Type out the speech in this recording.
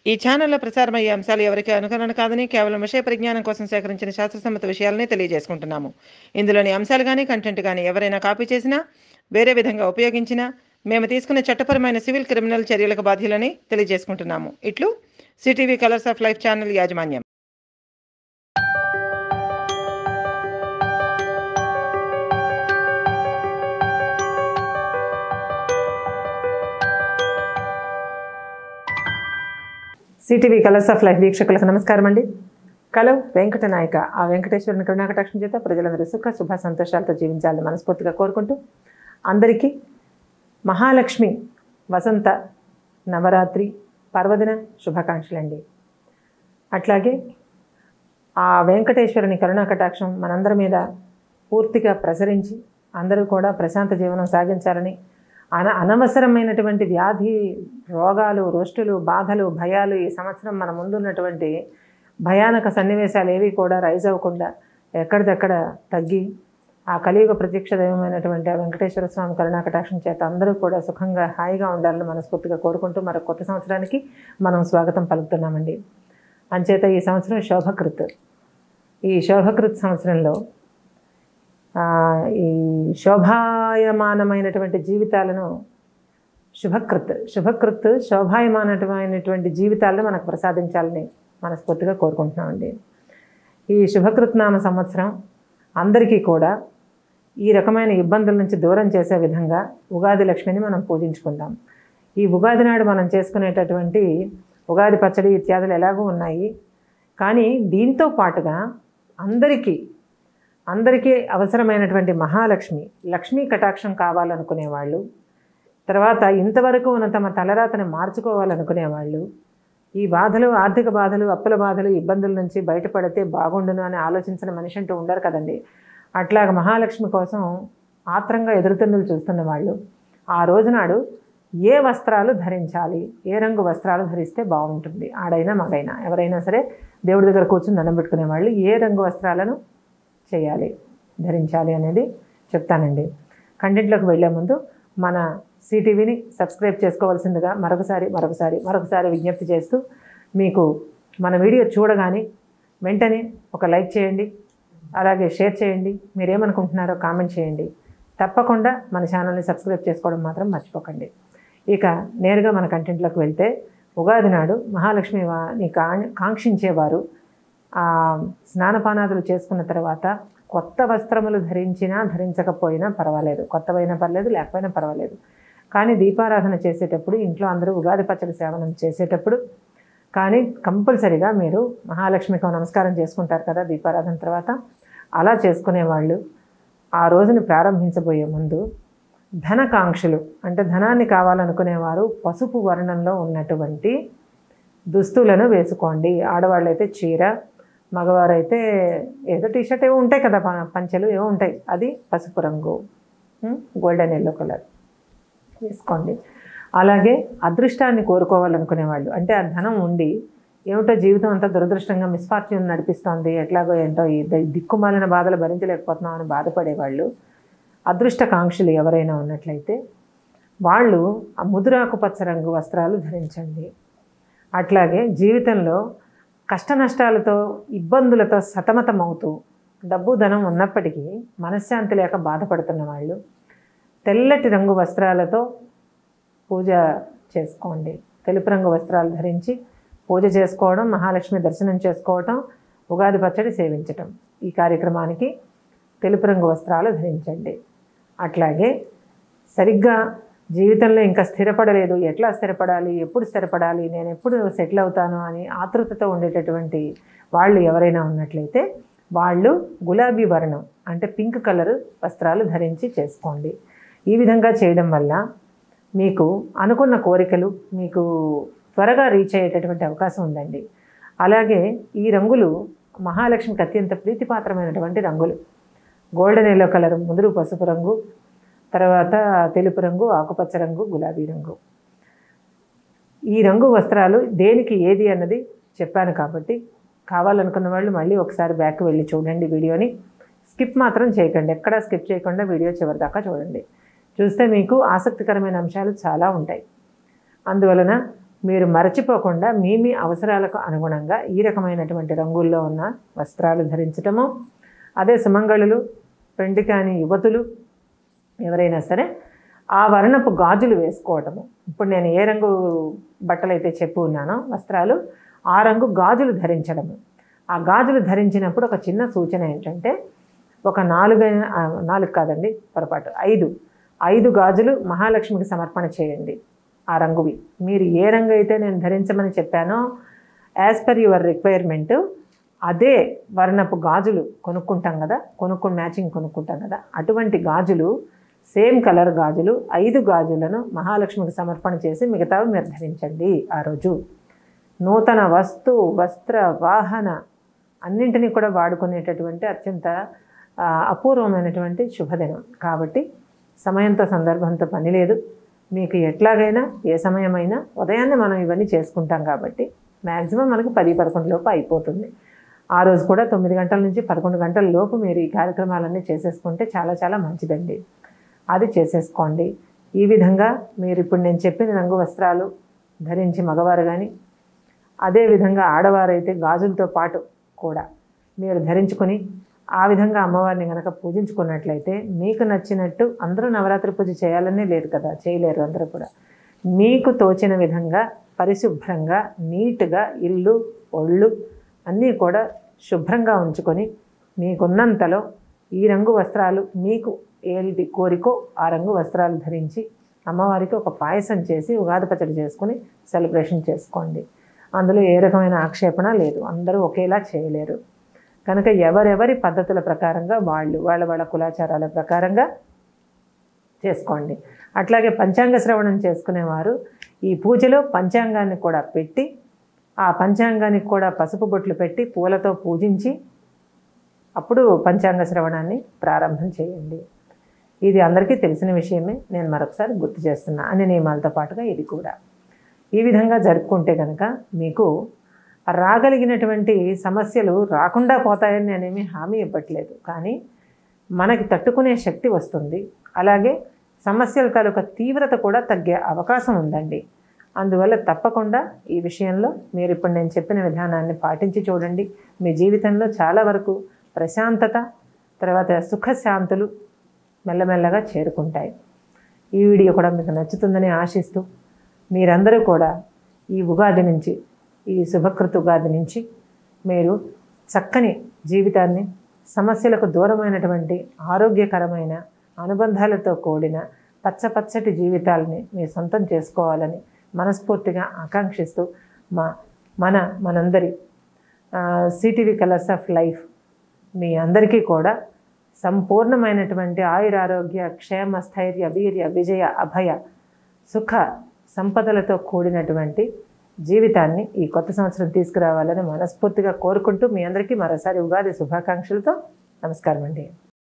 ఈ ఛానల్లో ప్రసారమయ్యే అంశాలు ఎవరికి అనుకరణ కాదని కేవలం విషయ పరిజ్ఞానం కోసం సేకరించిన శాస్త్రసమ్మత విషయాలనే తెలియజేసుకుంటున్నాము ఇందులోని అంశాలు కానీ కంటెంట్ కానీ ఎవరైనా కాపీ చేసినా వేరే విధంగా ఉపయోగించినా మేము తీసుకునే చట్టపరమైన సివిల్ క్రిమినల్ చర్యలకు బాధ్యులని తెలియజేసుకుంటున్నాము ఇట్లు CTV colours of life channel యాజమాన్యం సిటీవీ కలర్స్ ఆఫ్ లైఫ్ వీక్షకులకు నమస్కారం అండి కలవ్ వెంకట నాయక ఆ వెంకటేశ్వరుని కరుణాకటాక్షం చేత ప్రజలందరూ సుఖ శుభ సంతోషాలతో జీవించాలని మనస్ఫూర్తిగా కోరుకుంటూ అందరికీ మహాలక్ష్మి వసంత నవరాత్రి పర్వదిన శుభాకాంక్షలండి అట్లాగే ఆ వెంకటేశ్వరుని కరుణాకటాక్షం మనందరి మీద పూర్తిగా ప్రసరించి అందరూ కూడా ప్రశాంత జీవనం సాగించాలని అన అనవసరమైనటువంటి వ్యాధి రోగాలు రోష్టులు బాధలు భయాలు ఈ సంవత్సరం మన ముందున్నటువంటి భయానక సన్నివేశాలు ఏవి కూడా రైజ్ అవ్వకుండా ఎక్కడిదక్కడ తగ్గి ఆ కలియుగ ప్రత్యక్ష దైవమైనటువంటి ఆ వెంకటేశ్వర స్వామి కరుణాకటాక్షం చేత అందరూ కూడా సుఖంగా హాయిగా ఉండాలని మనస్ఫూర్తిగా కోరుకుంటూ మరొక కొత్త సంవత్సరానికి మనం స్వాగతం పలుకుతున్నామండి అంచేత ఈ సంవత్సరం శోభకృత్ ఈ శోభకృత్ సంవత్సరంలో ఆ, ఈ శోభాయమానమైనటువంటి జీవితాలను శుభకృత్ శుభకృత్ శోభాయమానమైనటువంటి జీవితాలను మనకు ప్రసాదించాలని మనస్ఫూర్తిగా కోరుకుంటున్నామండి ఈ శుభకృత్ నామ సంవత్సరం అందరికీ కూడా ఈ రకమైన ఇబ్బందుల నుంచి దూరం చేసే విధంగా ఉగాది లక్ష్మిని మనం పూజించుకుందాం ఈ ఉగాది నాడు మనం చేసుకునేటటువంటి ఉగాది పచ్చడి ఇత్యాదులు ఎలాగూ ఉన్నాయి కానీ దీంతో పాటుగా అందరికీ అందరికీ అవసరమైనటువంటి మహాలక్ష్మి లక్ష్మీ కటాక్షం కావాలనుకునే వాళ్ళు తర్వాత ఇంతవరకు ఉన్న తమ తలరాతని మార్చుకోవాలనుకునే వాళ్ళు ఈ బాధలు ఆర్థిక బాధలు అప్పుల బాధలు ఇబ్బందుల నుంచి బయటపడితే బాగుండును అని ఆలోచించిన మనిషి అంటూ ఉండరు కదండి అట్లాగ మహాలక్ష్మి కోసం ఆత్రంగా ఎదురుతన్నులు చూస్తున్న వాళ్ళు ఆ రోజునాడు ఏ వస్త్రాలు ధరించాలి ఏ రంగు వస్త్రాలు ధరిస్తే బాగుంటుంది ఆడైనా మగైనా ఎవరైనా సరే దేవుడి దగ్గర కూర్చుని దండం పెట్టుకునే వాళ్ళు ఏ రంగు వస్త్రాలను చేయాలి ధరించాలి అనేది చెప్తానండి కంటెంట్లోకి వెళ్ళే ముందు మన సిటీవీని సబ్స్క్రైబ్ చేసుకోవాల్సిందిగా మరొకసారి మరొకసారి మరొకసారి విజ్ఞప్తి చేస్తూ మీకు మన వీడియో చూడగానే వెంటనే ఒక లైక్ చేయండి అలాగే షేర్ చేయండి మీరేమనుకుంటున్నారో కామెంట్ చేయండి తప్పకుండా మన ఛానల్ని సబ్స్క్రైబ్ చేసుకోవడం మాత్రం మర్చిపోకండి ఇక నేరుగా మన కంటెంట్లోకి వెళ్తే ఉగాది నాడు మహాలక్ష్మి వాని కా కాంక్షించేవారు ఆ స్నానపానాదులు చేసుకున్న తర్వాత కొత్త వస్త్రములు ధరించినా ధరించకపోయినా పర్వాలేదు కొత్తవైనా పర్లేదు లేకపోయినా పర్వాలేదు కానీ దీపారాధన చేసేటప్పుడు ఇంట్లో అందరూ ఉగాది పచ్చడి సేవనం చేసేటప్పుడు కానీ కంపల్సరిగా మీరు మహాలక్ష్మికి నమస్కారం చేసుకుంటారు కదా దీపారాధన తర్వాత అలా చేసుకునే వాళ్ళు ఆ రోజుని ప్రారంభించబోయే ముందు ధనకాంక్షలు అంటే ధనాన్ని కావాలనుకునేవారు పసుపు వర్ణంలో ఉన్నటువంటి దుస్తులను వేసుకోండి ఆడవాళ్ళైతే చీర మగవారైతే ఏదో టీషర్ట్ ఏవో ఉంటాయి కదా ప- పంచెలు ఏవో ఉంటాయి అది పసుపు రంగు గోల్డెన్ ఎల్లో కలర్ వేసుకోండి అలాగే అదృష్టాన్ని కోరుకోవాలనుకునే వాళ్ళు అంటే ఆ ధనం ఉండి ఏమిటో జీవితం అంతా దురదృష్టంగా మిస్ఫార్చ్యూన్ నడిపిస్తోంది ఎట్లాగో ఏంటో ఈ ద- దిక్కుమాలిన బాధలు భరించలేకపోతున్నాం అని బాధపడేవాళ్ళు అదృష్టకాంక్షలు ఎవరైనా ఉన్నట్లయితే వాళ్ళు ఆ ముదురాకుపచ్చ రంగు వస్త్రాలు ధరించండి అట్లాగే జీవితంలో కష్ట నష్టాలతో ఇబ్బందులతో సతమతమవుతూ డబ్బు ధనం ఉన్నప్పటికీ మనశ్శాంతి లేక బాధపడుతున్న వాళ్ళు తెల్లటి రంగు వస్త్రాలతో పూజ చేసుకోండి తెలుపు రంగు వస్త్రాలు ధరించి పూజ చేసుకోవడం మహాలక్ష్మి దర్శనం చేసుకోవటం ఉగాది పచ్చడి సేవించటం ఈ కార్యక్రమానికి తెలుపు రంగు వస్త్రాలు ధరించండి అట్లాగే సరిగ్గా జీవితంలో ఇంకా స్థిరపడలేదు ఎట్లా స్థిరపడాలి ఎప్పుడు స్థిరపడాలి నేను ఎప్పుడు సెటిల్ అవుతాను అని ఆతృతతో ఉండేటటువంటి వాళ్ళు ఎవరైనా ఉన్నట్లయితే వాళ్ళు గులాబీ వర్ణం అంటే పింక్ కలర్ వస్త్రాలు ధరించి చేసుకోండి ఈ విధంగా చేయడం వల్ల మీకు అనుకున్న కోరికలు మీకు త్వరగా రీచ్ అయ్యేటటువంటి అవకాశం ఉందండి అలాగే ఈ రంగులు మహాలక్ష్మికి అత్యంత ప్రీతిపాత్రమైనటువంటి రంగులు గోల్డెన్ ఎల్లో కలర్ ముదురు పసుపు రంగు తర్వాత తెలుపు రంగు ఆకుపచ్చ రంగు గులాబీ రంగు ఈ రంగు వస్త్రాలు దేనికి ఏది అన్నది చెప్పాను కాబట్టి కావాలనుకున్న వాళ్ళు మళ్ళీ ఒకసారి బ్యాక్ వెళ్ళి చూడండి వీడియోని స్కిప్ మాత్రం చేయకండి ఎక్కడా స్కిప్ చేయకుండా వీడియో చివరి దాకా చూడండి చూస్తే మీకు ఆసక్తికరమైన అంశాలు చాలా ఉంటాయి అందువలన మీరు మరచిపోకుండా మీ మీ అవసరాలకు అనుగుణంగా ఈ రకమైనటువంటి రంగుల్లో ఉన్న వస్త్రాలు ధరించటము అదే సుమంగళులు పెండి కాని యువతులు ఎవరైనా సరే ఆ వర్ణపు గాజులు వేసుకోవటము ఇప్పుడు నేను ఏ రంగు బట్టలు అయితే చెప్పి ఉన్నానో వస్త్రాలు ఆ రంగు గాజులు ధరించడము ఆ గాజులు ధరించినప్పుడు ఒక చిన్న సూచన ఏంటంటే ఒక నాలుగైన ఆ, నాలుగు కాదండి పొరపాటు ఐదు ఐదు గాజులు మహాలక్ష్మికి సమర్పణ చేయండి ఆ రంగువి మీరు ఏ రంగు అయితే నేను ధరించమని చెప్పానో యాజ్ పర్ యువర్ రిక్వైర్మెంట్ అదే వర్ణపు గాజులు కొనుక్కుంటాం కదా కొనుక్కుని మ్యాచింగ్ కొనుక్కుంటాం కదా అటువంటి గాజులు సేమ్ కలర్ గాజులు ఐదు గాజులను మహాలక్ష్మికి సమర్పణ చేసి మిగతావి మీరు ధరించండి ఆ రోజు నూతన వస్తు వస్త్ర వాహన అన్నింటినీ కూడా వాడుకునేటటువంటి అత్యంత ఆ, అపూర్వమైనటువంటి శుభదినం కాబట్టి సమయంతో సందర్భంతో పని లేదు మీకు ఎట్లాగైనా ఏ సమయమైనా ఉదయాన్నే మనం ఇవన్నీ చేసుకుంటాం కాబట్టి మ్యాక్సిమం మనకి పది పదకొండు లోపు అయిపోతుంది ఆ రోజు కూడా తొమ్మిది గంటల నుంచి పదకొండు గంటల లోపు మీరు ఈ కార్యక్రమాలన్నీ చేసేసుకుంటే చాలా చాలా మంచిదండి అది చేసేసుకోండి ఈ విధంగా మీరు ఇప్పుడు నేను చెప్పిన రంగు వస్త్రాలు ధరించి మగవారు కానీ అదేవిధంగా ఆడవారైతే గాజులతో పాటు కూడా మీరు ధరించుకొని ఆ విధంగా అమ్మవారిని కనుక పూజించుకున్నట్లయితే మీకు నచ్చినట్టు అందరూ నవరాత్రి పూజ చేయాలనే లేదు కదా చేయలేరు అందరూ కూడా మీకు తోచిన విధంగా పరిశుభ్రంగా నీట్గా ఇల్లు ఒళ్ళు అన్నీ కూడా శుభ్రంగా ఉంచుకొని మీకున్నంతలో ఈ రంగు వస్త్రాలు మీకు ఏది కోరికో ఆ రంగు వస్త్రాలు ధరించి అమ్మవారికి ఒక పాయసం చేసి ఉగాది పచ్చడి చేసుకుని సెలబ్రేషన్ చేసుకోండి అందులో ఏ రకమైన ఆక్షేపణ లేదు అందరూ ఒకేలా చేయలేరు కనుక ఎవరెవరి పద్ధతుల ప్రకారంగా వాళ్ళు వాళ్ళ వాళ్ళ కులాచారాల ప్రకారంగా చేసుకోండి అట్లాగే పంచాంగ శ్రవణం చేసుకునేవారు ఈ పూజలో పంచాంగాన్ని కూడా పెట్టి ఆ పంచాంగానికి కూడా పసుపు బొట్లు పెట్టి పూలతో పూజించి అప్పుడు పంచాంగ శ్రవణాన్ని ప్రారంభం చేయండి ఇది అందరికీ తెలిసిన విషయమే నేను మరొకసారి గుర్తు చేస్తున్నా అన్ని నియమాలతో పాటుగా ఇది కూడా ఈ విధంగా జరుపుకుంటే కనుక మీకు రాగలిగినటువంటి సమస్యలు రాకుండా పోతాయని నేనేమి హామీ ఇవ్వట్లేదు కానీ మనకి తట్టుకునే శక్తి వస్తుంది అలాగే సమస్యల తాలూకా తీవ్రత కూడా తగ్గే అవకాశం ఉందండి అందువల్ల తప్పకుండా ఈ విషయంలో మీరు ఇప్పుడు నేను చెప్పిన విధానాన్ని పాటించి చూడండి మీ జీవితంలో చాలా వరకు ప్రశాంతత తర్వాత సుఖశాంతులు మెల్లమెల్లగా చేరుకుంటాయి ఈ వీడియో కూడా మీకు నచ్చుతుందని ఆశిస్తూ మీరందరూ కూడా ఈ ఉగాది నుంచి ఈ శుభకృత ఉగాది నుంచి మీరు చక్కని జీవితాన్ని సమస్యలకు దూరమైనటువంటి ఆరోగ్యకరమైన అనుబంధాలతో కూడిన పచ్చపచ్చటి జీవితాలని మీ సొంతం చేసుకోవాలని మనస్ఫూర్తిగా ఆకాంక్షిస్తూ మా మన మనందరి సిటీవీ కలర్స్ ఆఫ్ లైఫ్ మీ అందరికీ కూడా సంపూర్ణమైనటువంటి ఆయురారోగ్య క్షేమ స్థైర్య వీర్య విజయ అభయ సుఖ సంపదలతో కూడినటువంటి జీవితాన్ని ఈ కొత్త సంవత్సరం తీసుకురావాలని మనస్ఫూర్తిగా కోరుకుంటూ మీ అందరికీ మరోసారి ఉగాది శుభాకాంక్షలతో నమస్కారం అండి